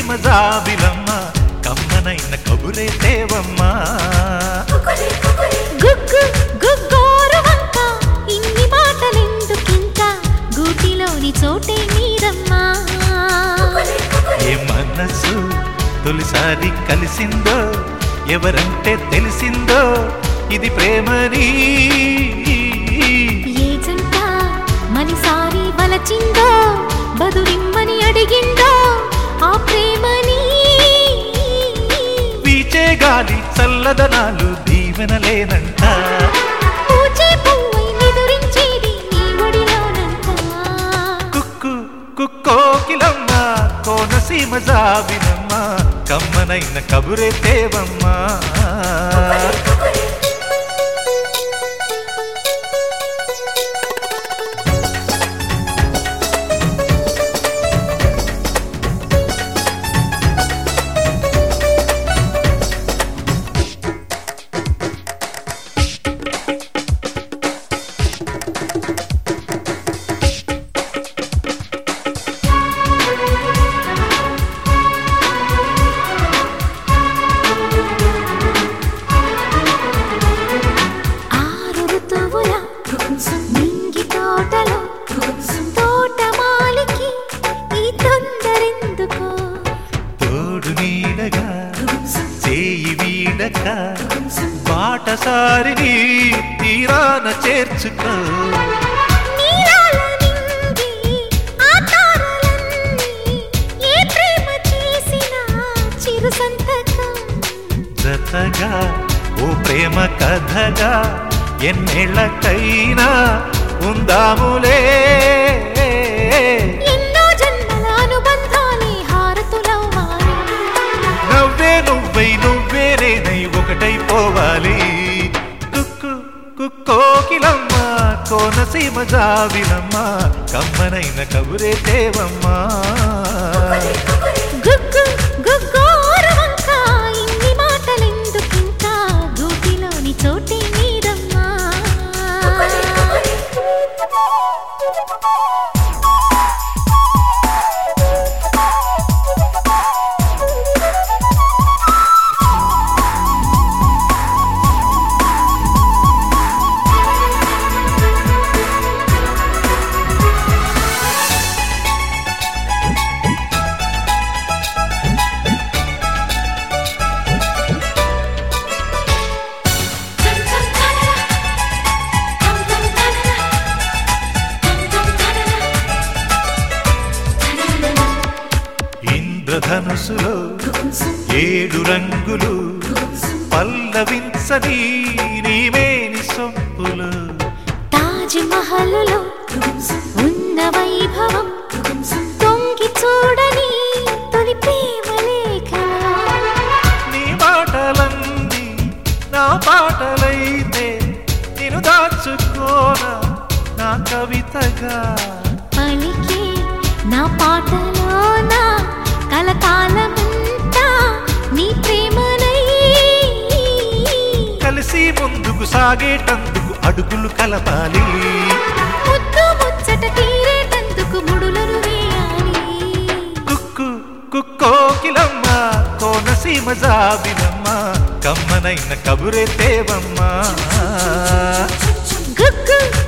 కోనసీమ జాబిలమ్మ కమ్మనైన కబురే తేవమ్మా గుగ్గు గుగ్గోరు వంక ఇన్ని మాటలెందుకింకా గూటిలోని చోటే మీరమ్మా ఏ మనసు తొలిసారి కలిసిందో ఎవరంటే తెలిసిందో ఇది ప్రేమని ఏ జంట మనిసారి వలచిందో బదులిమ్మని అడిగిందో ఆ ప్రేమని వీచే గాలి చల్లదనాలు దీవెనలేనంట పూచే పువ్వై నిదురించేది నీ ఒడిలోనంట కుక్కు కుక్కోకిలమ్మ కోనసీమ జాబిలమ్మ కమ్మనైన కబురే తేవమ్మా ఆరు ఋతువుల నింగి తోటలో తోటమాలికి ఈ తొందరెందుకో తోడు నీడగా చేయి వీడక బాటసారిని తీరాన చేర్చుకో నీలాల నింగి ఆ తారలన్నీ ఏ ప్రేమ చేసినా చిరు సంతకం జతగా ఓ ప్రేమ కథగా ఎన్నేళ్ళకైనా ఉందాములే ఎన్నో జన్మల అనుబంధాలే హారతులవ్వాలి నవ్వే నువ్వై నువ్వే నేనై ఒకటైపోవాలి కుక్కు కుక్కోకిలమ్మ కోనసీమ జావిలమ్మ కమ్మనైన కబురే తేవమ్మా గుగ్గు గుగ్గోరు వంక ఇన్ని మాటలెందుకింకా గూటిలోని చోటే మీరమ్మా ఇంద్రధనుసులో ఏడు రంగులు పల్లవించని నీవేని సొంపులు తాజ్ మహల్లో ఉన్న వైభవం తొంగి చూడని తొలి ప్రేమ లేఖ నీ మాటలన్నీ నా పాటలైతే నేను దాచుకోన నా కవితగా పలికే నా పాటలోన కలకాలమంతా నీ ప్రేమనై కలిసి ముందుకు సాగేటందుకు అడుగులు కలపాలి ముద్దు ముచ్చట తీరేటందుకు ముడులను వేయాలి కుక్కు కుక్కోకిలమ్మ కోనసీమ జాబిలమ్మ కమ్మనైన కబురే తేవమ్మా గుగ్గు